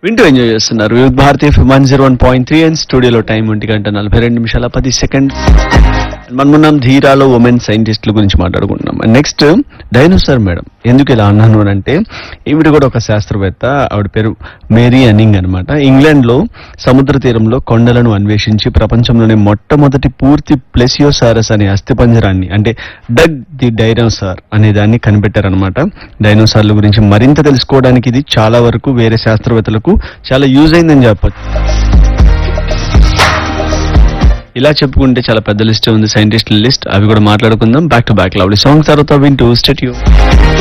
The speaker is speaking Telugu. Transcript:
వింటూ ఎంజాయ్ చేస్తున్నారు Vividh Bharatiya one zero one point three and స్టూడియోలో టైం ఒంటి గంట నలభై రెండు నిమిషాల పది సెకండ్ మనమున్నాం ధీరాలో ఉమెన్ సైంటిస్టుల గురించి మాట్లాడుకుంటున్నాం నెక్స్ట్ డైనోసార్ మేడం ఎందుకు ఇలా అన్నాను అని అంటే ఈవిడ కూడా ఒక శాస్త్రవేత్త ఆవిడ పేరు మేరీ అనింగ్ అనమాట ఇంగ్లాండ్ లో సముద్ర తీరంలో కొండలను అన్వేషించి ప్రపంచంలోనే మొట్టమొదటి పూర్తి ప్లెసియోసారస్ అనే అస్థిపంజరాన్ని అంటే డగ్ ది డైనోసార్ అనే దాన్ని కనిపెట్టారనమాట డైనోసార్ల గురించి మరింత తెలుసుకోవడానికి ఇది చాలా వరకు వేరే శాస్త్రవేత్తలకు చాలా యూజ్ అయిందని చెప్పొచ్చు ఇలా చెప్పుకుంటే చాలా పెద్ద లిస్ట్ ఉంది సైంటిస్ట్ లిస్ట్ అవి కూడా మాట్లాడుకుందాం back to back lovely song తర్వాత వింటూ స్టెట్యూ